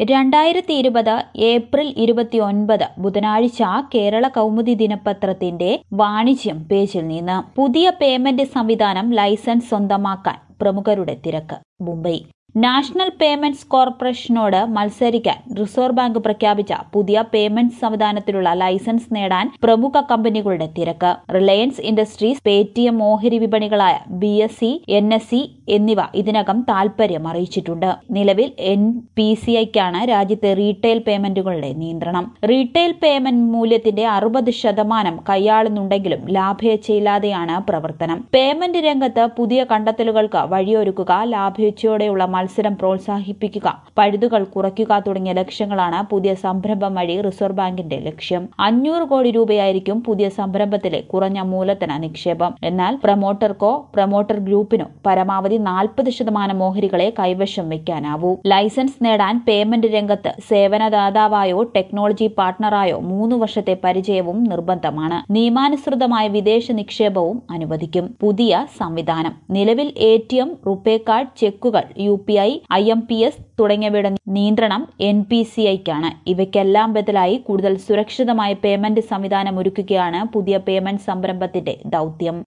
രണ്ടായിരത്തി ഇരുപത് ഏപ്രിൽ ഇരുപത്തിയൊൻപത് ബുധനാഴ്ച കേരള കൗമുദി ദിനപത്രത്തിന്റെ വാണിജ്യം പേജിൽ നിന്ന് പുതിയ പേയ്മെന്റ് സംവിധാനം ലൈസൻസ് സ്വന്തമാക്കാൻ പ്രമുഖരുടെ തിരക്ക് മുംബൈ നാഷണൽ പേയ്മെന്റ്സ് കോർപ്പറേഷനോട് മത്സരിക്കാൻ റിസർവ് ബാങ്ക് പ്രഖ്യാപിച്ച പുതിയ പേയ്മെന്റ് സംവിധാനത്തിലുള്ള ലൈസൻസ് നേടാൻ പ്രമുഖ കമ്പനികളുടെ തിരക്ക് റിലയൻസ് ഇൻഡസ്ട്രീസ് പേടിഎം ഓഹരി വിപണികളായ B S C N S C എന്നിവ ഇതിനകം താൽപര്യം അറിയിച്ചിട്ടുണ്ട് നിലവിൽ എൻ പി സി ഐക്കാണ് രാജ്യത്തെ റീറ്റെയിൽ പേയ്മെന്റുകളുടെ നിയന്ത്രണം റീറ്റെയിൽ പേയ്മെന്റ് മൂല്യത്തിന്റെ അറുപത് ശതമാനം കൈയാളുന്നുണ്ടെങ്കിലും ലാഭേച്ഛയില്ലാതെയാണ് പ്രവർത്തനം പേയ്മെന്റ് രംഗത്ത് പുതിയ കണ്ടെത്തലുകൾക്ക് വഴിയൊരുക്കുക ലാഭേച്ഛയോടെയുള്ള മത്സരം പ്രോത്സാഹിപ്പിക്കുക പഴുതുകൾ കുറയ്ക്കുക തുടങ്ങിയ ലക്ഷ്യങ്ങളാണ് പുതിയ സംരംഭം വഴി റിസർവ് ബാങ്കിന്റെ ലക്ഷ്യം അഞ്ഞൂറ് കോടി രൂപയായിരിക്കും പുതിയ സംരംഭത്തിലെ കുറഞ്ഞ മൂലധന നിക്ഷേപം എന്നാൽ പ്രമോട്ടർക്കോ പ്രമോട്ടർ ഗ്രൂപ്പിനോ പരമാവധി നാൽപ്പത് ശതമാനം ഓഹരികളെ കൈവശം വയ്ക്കാനാവൂ ലൈസൻസ് നേടാൻ പേയ്മെന്റ് രംഗത്ത് സേവനദാതാവായോ ടെക്നോളജി പാർട്ണറായോ മൂന്ന് വർഷത്തെ പരിചയവും നിർബന്ധമാണ് നിയമാനുസൃതമായ വിദേശ നിക്ഷേപവും അനുവദിക്കും പുതിയ സംവിധാനം നിലവിൽ A T M RuPay card ചെക്കുകൾ U P I I M P S തുടങ്ങിയവയുടെ നിയന്ത്രണം എൻ പി സി ഐക്കാണ് ഇവയ്ക്കെല്ലാം ബദലായി കൂടുതൽ സുരക്ഷിതമായ പേയ്മെന്റ് സംവിധാനം ഒരുക്കുകയാണ് പുതിയ പേയ്മെന്റ് സംരംഭത്തിന്റെ ദൌത്യം